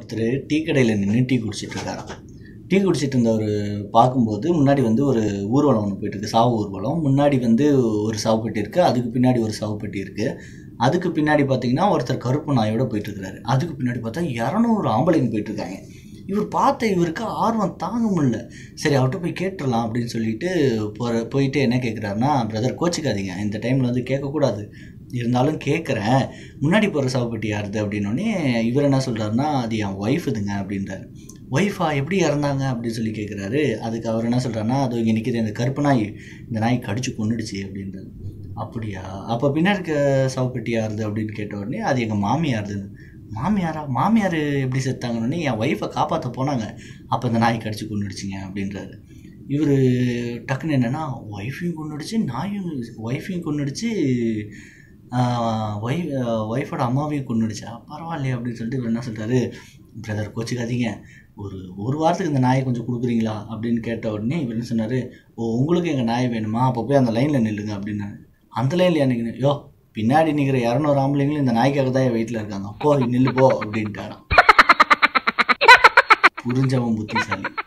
ஒருத்தர் டீ கடையில் நின்று டீ குடிச்சிட்டு இருக்காராம் டீ குடிச்சிட்டு இருந்தவர் பார்க்கும்போது முன்னாடி வந்து ஒரு ஊர்வலம் ஒன்று போயிட்டு இருக்கு சாவு ஊர்வலம் முன்னாடி வந்து ஒரு சாவுப்பட்டி இருக்குது அதுக்கு பின்னாடி ஒரு சாவுப்பட்டி இருக்குது அதுக்கு பின்னாடி பார்த்தீங்கன்னா ஒருத்தர் கருப்பு நாயோட போயிட்டு இருக்காரு அதுக்கு பின்னாடி பார்த்தா இரநூறு ஆம்பளைங்க போயிட்டு இருக்காங்க இவர் பார்த்த இவருக்கு ஆர்வம் தாங்க முடியல சரி அவர்கிட்ட போய் கேட்டுடலாம் அப்படின்னு சொல்லிட்டு போகிற போயிட்டு என்ன கேட்குறாருன்னா பிரதர் கோச்சிக்காதீங்க இந்த டைமில் வந்து கேட்கக்கூடாது இருந்தாலும் கேட்குறேன் முன்னாடி போகிற சாவுப்பட்டி யாருது அப்படின்னோடனே இவர் என்ன சொல்கிறாருன்னா அது என் ஒய்ஃப் இதுங்க அப்படின்றாரு ஒய்ஃபா எப்படி இறந்தாங்க அப்படின்னு சொல்லி கேட்குறாரு அதுக்கு அவர் என்ன சொல்கிறாருன்னா அது இங்கே நிற்கிது இந்த கருப்பு நாய் இந்த நாய் கடிச்சு கொன்னுடுச்சு அப்படின்றாரு அப்படியா அப்போ பின்னாடி இருக்க சவப்பெட்டி யாருது அப்படின்னு கேட்ட உடனே அது எங்கள் மாமியாருதுன்னு மாமியாரா மாமியார் எப்படி செத்தாங்கன்னு என் ஒய்ஃபை காப்பாற்ற போனாங்க அப்போ இந்த நாய் கடிச்சு கொண்டுடுச்சிங்க அப்படின்றாரு இவர் டக்குன்னு என்னென்னா ஒய்ஃபையும் கொண்டுடுச்சு நாயும் ஒய்ஃபையும் கொண்டுடுச்சு ஒய்ஃப் ஒய்ஃபோட அம்மாவையும் கொண்டுடுச்சா பரவாயில்லையே அப்படின்னு சொல்லிட்டு இவர் என்ன சொல்கிறாரு பிரதர் கோச்சிக்காதீங்க ஒரு ஒரு வாரத்துக்கு இந்த நாயை கொஞ்சம் கொடுக்குறீங்களா அப்படின்னு கேட்ட உடனே இவர் என்ன சொன்னார் ஓ உங்களுக்கு எங்கள் நாய் வேணுமா அப்போ போய் அந்த லைனில் நில்லுங்க அப்படின்னாரு அந்த லைனில் நிற்கணும் யோ பின்னாடி நிற்கிற இரநூறு ஆம்பளைங்களும் இந்த நாய்க்காக தான் என் வீட்டில் இருக்காங்க போ நில்லு போ அப்படின்ட்டாராம் புரிஞ்சவன் புத்திசாலி